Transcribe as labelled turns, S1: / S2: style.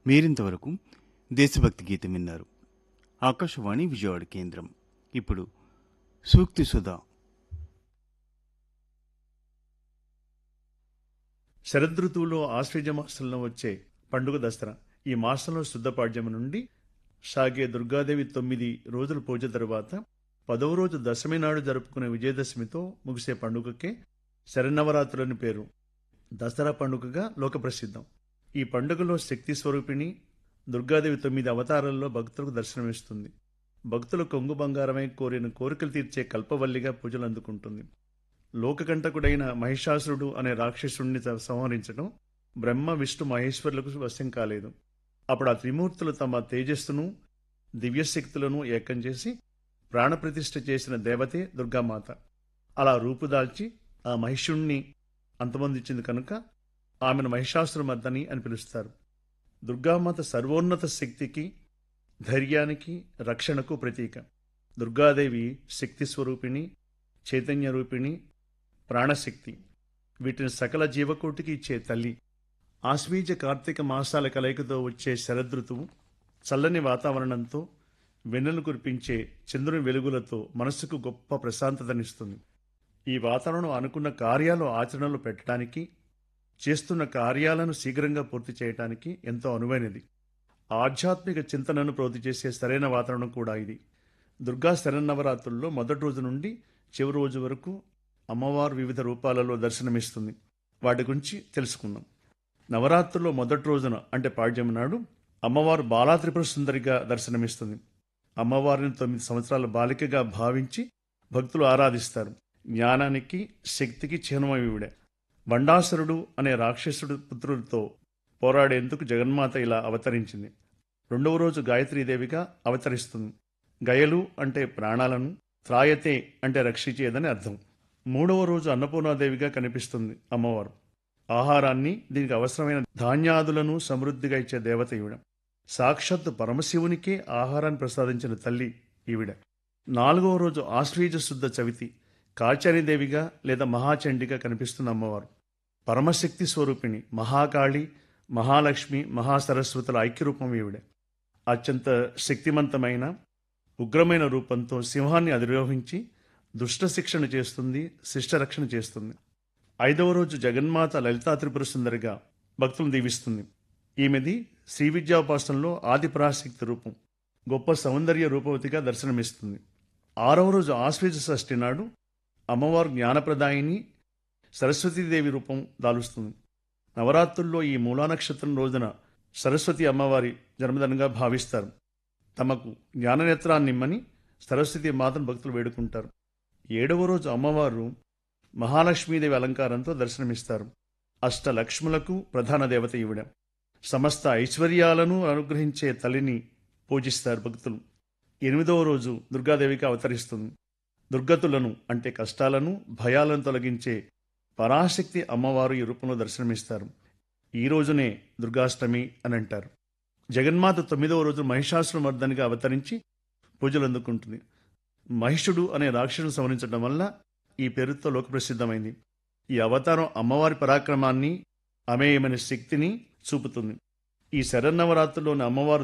S1: మీరింతవరకు దేశభక్తి గీతం విన్నారు ఆకాశవాణి విజయవాడ కేంద్రం ఇప్పుడు సూక్తి సుధా
S2: శరదృతువులో ఆశ్వయుజ మాసంలో వచ్చే పండుగ దసరా ఈ మాసంలో శుద్ధ పాడ్యం నుండి సాగే దుర్గాదేవి తొమ్మిది రోజుల పూజ తరువాత పదవ రోజు దశమి నాడు జరుపుకునే విజయదశమితో ముగిసే పండుగకే శరన్నవరాత్రులని పేరు దసరా పండుగగా లోకప్రసిద్ధం ఈ పండుగలో శక్తి స్వరూపిణి దుర్గాదేవి తొమ్మిది అవతారాల్లో భక్తులకు దర్శనమిస్తుంది భక్తుల కొంగు బంగారమై కోరిన కోరికలు తీర్చే కల్పవల్లిగా పూజలు అందుకుంటుంది లోకకంటకుడైన మహిషాసురుడు అనే రాక్షసుడిని త- సంహరించడం బ్రహ్మ విష్ణు మహేశ్వరులకు వశం కాలేదు అప్పుడు ఆ త్రిమూర్తులు తమ తేజస్సును దివ్యశక్తులను ఏకం చేసి ప్రాణప్రతిష్ఠ చేసిన దేవతే దుర్గామాత అలా రూపుదాల్చి ఆ మహిషుణ్ణి అంతమొందించింది కనుక ఆమెను మహిషాసురమర్దని అని పిలుస్తారు దుర్గామాత సర్వోన్నత శక్తికి ధైర్యానికి రక్షణకు ప్రతీక దుర్గాదేవి శక్తి స్వరూపిణి చైతన్య రూపిణి ప్రాణశక్తి వీటిని సకల జీవకోటికి ఇచ్చే తల్లి ఆశ్వీజ కార్తీక మాసాల కలయికతో వచ్చే శరదృతువు చల్లని వాతావరణంతో వెన్నెలు కురిపించే చంద్రుని వెలుగులతో మనస్సుకు గొప్ప ప్రశాంతతనిస్తుంది ఈ వాతావరణం అనుకున్న కార్యాలు ఆచరణలో పెట్టడానికి చేస్తున్న కార్యాలను శీఘ్రంగా పూర్తి చేయడానికి ఎంతో అనువైనది ఆధ్యాత్మిక చింతనను ప్రోతి చేసే సరైన వాతావరణం కూడా ఇది దుర్గా శరన్నవరాత్రుల్లో మొదటి రోజు నుండి చివరి రోజు వరకు అమ్మవారు వివిధ రూపాలలో దర్శనమిస్తుంది వాటి గురించి తెలుసుకుందాం నవరాత్రుల్లో మొదటి రోజున అంటే పాడ్యం నాడు అమ్మవారు బాలా త్రిపుర సుందరిగా దర్శనమిస్తుంది అమ్మవారిని తొమ్మిది సంవత్సరాల బాలికగా భావించి భక్తులు ఆరాధిస్తారు జ్ఞానానికి శక్తికి చిహ్నమై ఈవిడే బండాసురుడు అనే రాక్షసుడు పుత్రులతో పోరాడేందుకు జగన్మాత ఇలా అవతరించింది రెండవ రోజు గాయత్రీదేవిగా అవతరిస్తుంది గయలు అంటే ప్రాణాలను త్రాయతే అంటే రక్షించేదని అర్థం మూడవ రోజు అన్నపూర్ణాదేవిగా కనిపిస్తుంది అమ్మవారు ఆహారాన్ని దీనికి అవసరమైన ధాన్యాదులను సమృద్ధిగా ఇచ్చే దేవత ఈవిడ సాక్షాత్ పరమశివునికే ఆహారాన్ని ప్రసాదించిన తల్లి ఈవిడ నాలుగవ రోజు ఆశ్వీజ శుద్ధ చవితి కాచారీదేవిగా లేదా మహాచండిగా కనిపిస్తున్న అమ్మవారు పరమశక్తి స్వరూపిణి మహాకాళి మహాలక్ష్మి మహాసరస్వతుల ఐక్యరూపం ఈవిడే అత్యంత శక్తిమంతమైన ఉగ్రమైన రూపంతో సింహాన్ని అధిరోహించి దుష్ట శిక్షణ చేస్తుంది శిష్టరక్షణ చేస్తుంది ఐదవ రోజు జగన్మాత లలితా త్రిపుర సుందరిగా భక్తులను దీవిస్తుంది ఈమెది శ్రీ విద్యాపాసనలో ఆది పరాశక్తి రూపం గొప్ప సౌందర్య రూపవతిగా దర్శనమిస్తుంది ఆరవ రోజు ఆశ్వేజ షష్ఠి నాడు అమ్మవారు జ్ఞానప్రదాయిని సరస్వతీదేవి రూపం దాలుస్తుంది నవరాత్రుల్లో ఈ మూలా నక్షత్రం రోజున సరస్వతి అమ్మవారి జన్మదినంగా భావిస్తారు తమకు జ్ఞాననేత్రాన్నిమ్మని సరస్వతి మాతను భక్తులు వేడుకుంటారు ఏడవ రోజు అమ్మవారు మహాలక్ష్మీదేవి అలంకారంతో దర్శనమిస్తారు అష్టలక్ష్ములకు ప్రధాన దేవత ఈవిడ సమస్త ఐశ్వర్యాలను అనుగ్రహించే తల్లిని పూజిస్తారు భక్తులు ఎనిమిదవ రోజు దుర్గాదేవికి అవతరిస్తుంది దుర్గతులను అంటే కష్టాలను భయాలను తొలగించే పరాశక్తి అమ్మవారు ఈ రూపంలో దర్శనమిస్తారు ఈ రోజునే దుర్గాష్టమి అని అంటారు జగన్మాత తొమ్మిదవ రోజు మహిషాసురమర్దనిగా అవతరించి పూజలు అందుకుంటుంది మహిషుడు అనే రాక్షసును సంహరించడం వల్ల ఈ పేరుతో లోకప్రసిద్ధమైంది ఈ అవతారం అమ్మవారి పరాక్రమాన్ని అమేయమైన శక్తిని చూపుతుంది ఈ శరన్నవరాత్రుల్లోని అమ్మవారు